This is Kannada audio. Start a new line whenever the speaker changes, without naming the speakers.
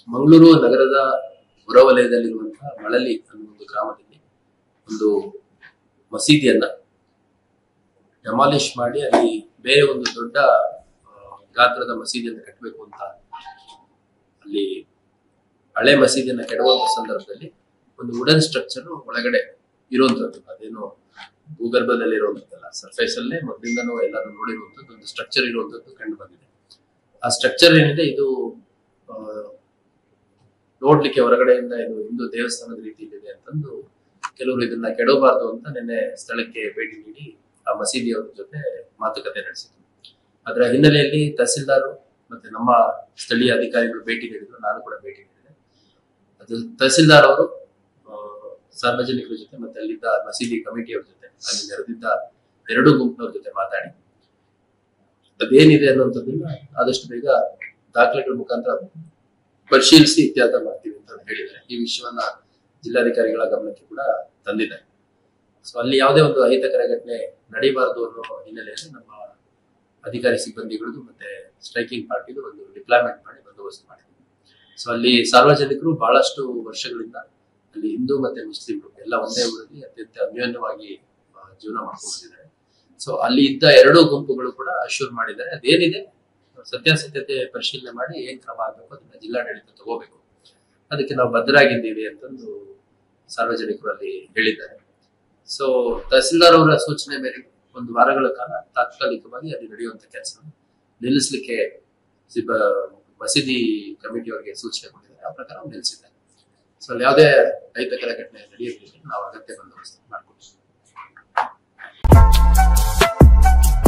ಮಂಗಳೂರು ನಗರದ ಹೊರವಲಯದಲ್ಲಿರುವಂತಹ ಮಳಲಿ ಅನ್ನೋ ಒಂದು ಗ್ರಾಮದಲ್ಲಿ ಒಂದು ಮಸೀದಿಯನ್ನ ಡೆಮಾಲಿಷ್ ಮಾಡಿ ಅಲ್ಲಿ ಬೇರೆ ಒಂದು ದೊಡ್ಡ ಆ, ಗಾತ್ರದ ಮಸೀದಿಯನ್ನು ಕಟ್ಟಬೇಕು ಅಂತ ಅಲ್ಲಿ ಹಳೆ ಮಸೀದಿಯನ್ನ ಕೆಡವಂತ ಸಂದರ್ಭದಲ್ಲಿ ಒಂದು ವುಡನ್ ಸ್ಟ್ರಕ್ಚರ್ ಒಳಗಡೆ ಇರುವಂತದ್ದು ಅದೇನು ಭೂಗರ್ಭದಲ್ಲಿ ಇರುವಂತದ್ದಲ್ಲ ಸರ್ಫೇಸ್ ಅಲ್ಲೇ ಮೊದಲಿಂದನೂ ಎಲ್ಲರೂ ನೋಡಿರುವಂತದ್ದು ಒಂದು ಸ್ಟ್ರಕ್ಚರ್ ಇರುವಂತದ್ದು ಕಂಡು ಬಂದಿದೆ ಆ ಸ್ಟ್ರಕ್ಚರ್ ಏನಿದೆ ಇದು ಆ, ನೋಡ್ಲಿಕ್ಕೆ ಹೊರಗಡೆಯಿಂದ ಇದು ಹಿಂದೂ ದೇವಸ್ಥಾನದ ರೀತಿಯಲ್ಲಿದೆ ಅಂತಂದು ಕೆಲವರು ಇದನ್ನ ಕೆಡವಬಾರ್ದು ಅಂತ ನಿನ್ನೆ ಸ್ಥಳಕ್ಕೆ ಭೇಟಿ ನೀಡಿ ಆ ಮಸೀದಿಯವರ ಜೊತೆ ಮಾತುಕತೆ ನಡೆಸಿದ್ರು ಅದರ ಹಿನ್ನೆಲೆಯಲ್ಲಿ ತಹಸೀಲ್ದಾರ್ ಮತ್ತೆ ನಮ್ಮ ಸ್ಥಳೀಯ ಅಧಿಕಾರಿಗಳು ಭೇಟಿ ನೀಡಿದ್ರು ನಾನು ಕೂಡ ಭೇಟಿ ನೀಡಿದೆ ಅದು ತಹಸೀಲ್ದಾರ್ ಅವರು ಆ, ಸಾರ್ವಜನಿಕರ ಜೊತೆ ಮತ್ತೆ ಅಲ್ಲಿದ್ದ ಮಸೀದಿ ಕಮಿಟಿಯವರ ಜೊತೆ ಅಲ್ಲಿ ನೆರೆದಿದ್ದ ಎರಡು ಗುಂಪಿನವ್ರ ಜೊತೆ ಮಾತಾಡಿ ಅದೇನಿದೆ ಅನ್ನುವಂಥದ್ದನ್ನ ಆದಷ್ಟು ಬೇಗ ದಾಖಲೆಗಳ ಮುಖಾಂತರ ಪರಿಶೀಲಿಸಿ ಇತ್ಯರ್ಥ ಮಾಡ್ತೀವಿ ಅಂತ ಹೇಳಿದ್ದಾರೆ ಈ ವಿಷಯವನ್ನ ಜಿಲ್ಲಾಧಿಕಾರಿಗಳ ಗಮನಕ್ಕೆ ಕೂಡ ತಂದಿದ್ದಾರೆ ಸೊ ಅಲ್ಲಿ ಯಾವುದೇ ಒಂದು ಅಹಿತಕರ ಘಟನೆ ನಡೀಬಾರದು ಅನ್ನೋ ಹಿನ್ನೆಲೆಯಲ್ಲಿ ನಮ್ಮ ಅಧಿಕಾರಿ ಸಿಬ್ಬಂದಿಗಳದ್ದು ಮತ್ತೆ ಸ್ಟ್ರೈಕಿಂಗ್ ಪಾರ್ಟಿದು ಒಂದು ಡಿಪ್ಲಾಯ್ಮೆಂಟ್ ಮಾಡಿ ಬಂದೋಬಸ್ತ್ ಮಾಡಿದ್ವಿ ಸೊ ಅಲ್ಲಿ ಸಾರ್ವಜನಿಕರು ಬಹಳಷ್ಟು ವರ್ಷಗಳಿಂದ ಅಲ್ಲಿ ಹಿಂದೂ ಮತ್ತೆ ಮುಸ್ಲಿಮರು ಎಲ್ಲ ಒಂದೇ ಊರಲ್ಲಿ ಅತ್ಯಂತ ಅನ್ಯೋನ್ಯವಾಗಿ ಆ, ಜೀವನ ಮಾಡ್ಕೊಂಡು ಬಂದಿದ್ದಾರೆ ಸೊ ಅಲ್ಲಿ ಇದ್ದ ಎರಡೂ ಗುಂಪುಗಳು ಕೂಡ ಅಶ್ಯೂರ್ ಮಾಡಿದ್ದಾರೆ ಅದೇನಿದೆ ಸತ್ಯಾಸತ್ಯತೆ ಪರಿಶೀಲನೆ ಮಾಡಿ ಏನ್ ಕ್ರಮ ಆಗಬೇಕು ಅದನ್ನ ಜಿಲ್ಲಾಡಳಿತ ತಗೋಬೇಕು ಅದಕ್ಕೆ ನಾವು ಬದ್ಧರಾಗಿದ್ದೀವಿ ಅಂತಂದು ಸಾರ್ವಜನಿಕರು ಅಲ್ಲಿ ಹೇಳಿದ್ದಾರೆ ಸೊ ತಹಸೀಲ್ದಾರ್ ಅವರ ಸೂಚನೆ ಮೇರೆಗೆ ಒಂದು ವಾರಗಳ ಕಾಲ ತಾತ್ಕಾಲಿಕವಾಗಿ ಅಲ್ಲಿ ನಡೆಯುವಂತ ಕೆಲಸ ನಿಲ್ಲಿಸಲಿಕ್ಕೆ ಸಿಬ್ಬ ಮಸೀದಿ ಕಮಿಟಿಯವರಿಗೆ ಸೂಚನೆ ಕೊಟ್ಟಿದ್ದಾರೆ ಆ ಪ್ರಕಾರ ಅವ್ರು ನಿಲ್ಲಿಸಿದ್ದಾರೆ ಸೊ ಅಲ್ಲಿ ಯಾವುದೇ ಅಹಿತಕರ ಘಟನೆ ನಡೆಯಲಿಲ್ಲ ನಾವು ಅಗತ್ಯ ಬಂದೋಬಸ್ತ್ ಮಾಡ್ಕೊಡ್ತೀವಿ